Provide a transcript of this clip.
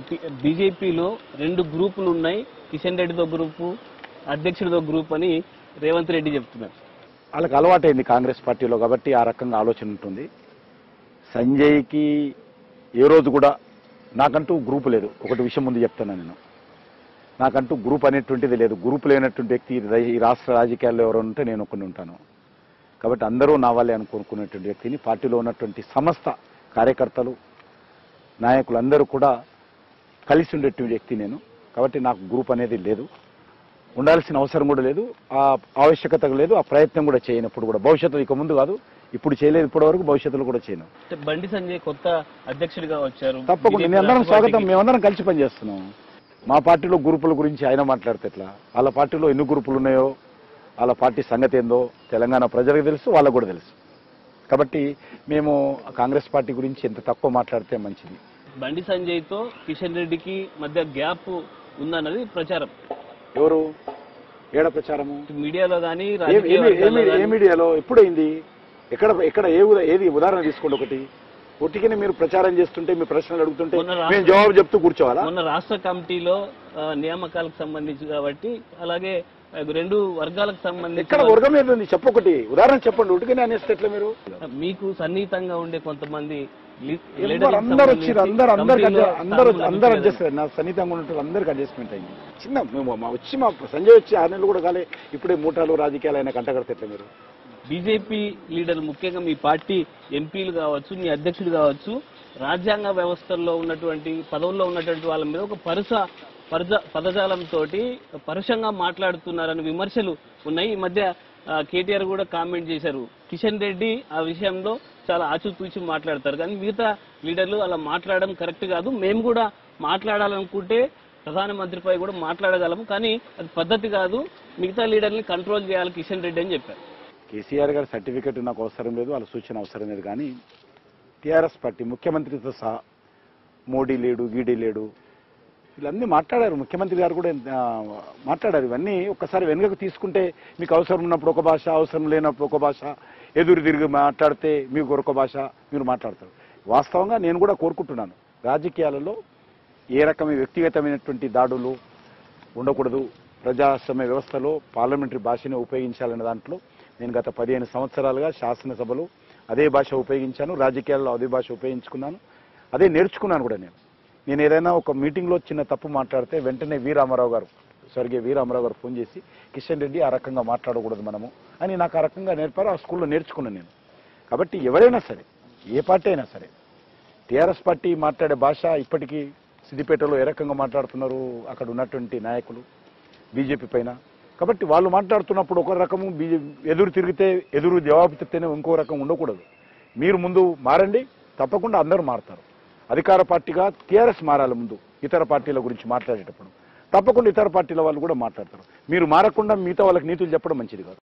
బీజేపీలో రెండు గ్రూపులు ఉన్నాయి కిషన్ రెడ్డితో గ్రూపు అధ్యక్షుడితో గ్రూప్ అని రేవంత్ రెడ్డి చెప్తున్నారు వాళ్ళకి అలవాటైంది కాంగ్రెస్ పార్టీలో కాబట్టి ఆ రకంగా ఆలోచన ఉంటుంది సంజయ్కి ఏ రోజు కూడా నాకంటూ గ్రూప్ లేదు ఒకటి విషయం ముందు చెప్తాను నేను నాకంటూ గ్రూప్ అనేటువంటిది లేదు గ్రూప్ లేనటువంటి వ్యక్తి ఈ రా- ఈ రాష్ట్ర రాజకీయాల్లో ఎవరు ఉంటే నేను ఒకరిని ఉంటాను కాబట్టి అందరూ నా వాళ్ళే అనుకున్నటువంటి వ్యక్తిని పార్టీలో ఉన్నటువంటి సమస్త కార్యకర్తలు నాయకులు అందరూ కూడా కలిసి ఉండేటువంటి వ్యక్తి నేను కాబట్టి నాకు గ్రూప్ అనేది లేదు ఉండాల్సిన అవసరం కూడా లేదు ఆ ఆవశ్యకత లేదు ఆ ప్రయత్నం కూడా చేయనప్పుడు కూడా భవిష్యత్తులో ఇక ముందు కాదు ఇప్పుడు చేయలేదు ఇప్పటి వరకు భవిష్యత్తులో కూడా చేయను అంటే బండి సంజయ్ కొత్త అధ్యక్షుడిగా వచ్చారు తప్పకుండా BJP మేమందరం రాష్ట్ర స్వాగతం పార్టీకి. మేమందరం కలిసి పనిచేస్తున్నాం మా పార్టీలో గ్రూపుల గురించి ఆయన మాట్లాడితే ఎట్లా వాళ్ళ పార్టీలో ఎన్ని గ్రూపులు ఉన్నాయో వాళ్ళ పార్టీ సంగతి ఏందో తెలంగాణ ప్రజలకు తెలుసు వాళ్ళకు కూడా తెలుసు కాబట్టి మేము కాంగ్రెస్ పార్టీ గురించి ఎంత తక్కువ మాట్లాడితే మంచిది బండి సంజయ్ తో కిషన్ రెడ్డికి మధ్య గ్యాప్ ఉందన్నది ప్రచారం ఎవరు ఏడ ప్రచారము మీడియాలో కానీ ఏ- రాజకీయ ఏ- ఏ వర్గాల్లో మీడియా- ఏ గానీ మీడియాలో ఎప్పుడైంది ఎక్కడ ఎక్కడ ఏ ఉదా- ఏది ఉదాహరణ తీసుకోండి ఒకటి ఒట్టికనే మీరు ప్రచారం చేస్తుంటే మీ ప్రశ్నలు అడుగుతుంటే మొన్న రాష్ట్ర- మేము జవాబు చెప్తూ కూర్చోవాలా మొన్న రాష్ట్ర కమిటీలో ఆ, నియామకాలకు సంబంధించి కాబట్టి అలాగే ఆ, రెండు వర్గాలకు ఎక్కడ సంబంధించి వర్గం మీద ఉంది చెప్పొకటి ఉదాహరణ చెప్పండి ఒట్టికనే అనేస్తే ఎట్లా మీరు మీకు సన్నిహితంగా ఉండే కొంతమంది లీ- ఎవరు లీడర్లకు అందరు వచ్చారు సంబంధించి అందరు అందరు కమిటీలో అందరు స్థానం అందరు లభించలేదా? అడ్జస్ట్ నా సన్నిహితంగా ఉన్నట్టు అందరికి అడ్జస్ట్మెంట్ అయింది చిన్న మేము మా వచ్చి మా సంజయ్ వచ్చి ఆరు నెలలు కూడా కాలే ఇప్పుడే మూటాలు రాజకీయాలు అయినా కంటగడితే ఎట్లా మీరు బీజేపీ లీడర్ ముఖ్యంగా మీ పార్టీ ఎంపీలు కావచ్చు మీ అధ్యక్షుడు కావచ్చు రాజ్యాంగ వ్యవస్థల్లో ఉన్నటువంటి పదవుల్లో ఉన్నటువంటి వాళ్ళ మీద ఒక పరుస పరజ పదజాలంతో పరుషంగా మాట్లాడుతున్నారని విమర్శలు ఉన్నాయి ఈ మధ్య ఆ, కేటీఆర్ కూడా కామెంట్ చేశారు కిషన్ రెడ్డి ఆ విషయంలో చాలా ఆచితూచి మాట్లాడతారు కానీ మిగతా లీడర్లు అలా మాట్లాడడం కరెక్ట్ కాదు మేము కూడా మాట్లాడాలనుకుంటే ప్రధానమంత్రిపై కూడా మాట్లాడగలము కానీ అది పద్ధతి కాదు మిగతా లీడర్ని కంట్రోల్ చేయాలి కిషన్ రెడ్డి అని చెప్పారు కేసీఆర్ గారి సర్టిఫికెట్ నాకు అవసరం లేదు వాళ్ళ సూచన అవసరం లేదు కానీ టీఆర్ఎస్ పార్టీ ముఖ్యమంత్రితో సహా మోడీ లేడు గీడీ లేడు వీళ్ళన్నీ మాట్లాడారు ముఖ్యమంత్రి గారు కూడా ఆ, మాట్లాడారు ఇవన్నీ ఒక్కసారి వెనుకకు తీసుకుంటే మీకు అవసరం ఉన్నప్పుడు ఒక భాష అవసరం లేనప్పుడు ఒక భాష ఎదురు తిరిగి మాట్లాడితే మీకు ఒక భాష మీరు మాట్లాడతారు వాస్తవంగా నేను కూడా కోరుకుంటున్నాను రాజకీయాలలో ఏ రకమైన వ్యక్తిగతమైనటువంటి దాడులు ఉండకూడదు ప్రజాస్వామ్య వ్యవస్థలో పార్లమెంటరీ భాషని ఉపయోగించాలనే దాంట్లో నేను గత పదిహేను సంవత్సరాలుగా శాసనసభలో అదే భాష ఉపయోగించాను రాజకీయాల్లో అదే భాష ఉపయోగించుకున్నాను అదే నేర్చుకున్నాను కూడా నేను నేను ఏదైనా ఒక మీటింగ్లో చిన్న తప్పు మాట్లాడితే వెంటనే వి రామారావు గారు స్వర్గీయ వి రామారావు గారు ఫోన్ చేసి కిషన్ రెడ్డి ఆ రకంగా మాట్లాడకూడదు మనము అని నాకు ఆ రకంగా నేర్పారు ఆ స్కూల్లో నేర్చుకున్నాను నేను కాబట్టి ఎవరైనా సరే ఏ పార్టీ అయినా సరే టీఆర్ఎస్ పార్టీ మాట్లాడే భాష ఇప్పటికీ సిద్దిపేటలో ఏ రకంగా మాట్లాడుతున్నారు అక్కడ ఉన్నటువంటి నాయకులు బీజేపీ పైన కాబట్టి వాళ్ళు మాట్లాడుతున్నప్పుడు ఒక రకము బీజే ఎదురు తిరిగితే ఎదురు జవాబు చెప్తేనే ఇంకో రకం ఉండకూడదు మీరు ముందు మారండి తప్పకుండా అందరూ మారుతారు అధికార పార్టీగా టీఆర్ఎస్ మారాలి ముందు ఇతర పార్టీల గురించి మాట్లాడేటప్పుడు తప్పకుండా ఇతర పార్టీల వాళ్ళు కూడా మాట్లాడతారు మీరు మారకుండా మిగతా వాళ్ళకి నీతులు చెప్పడం మంచిది కాదు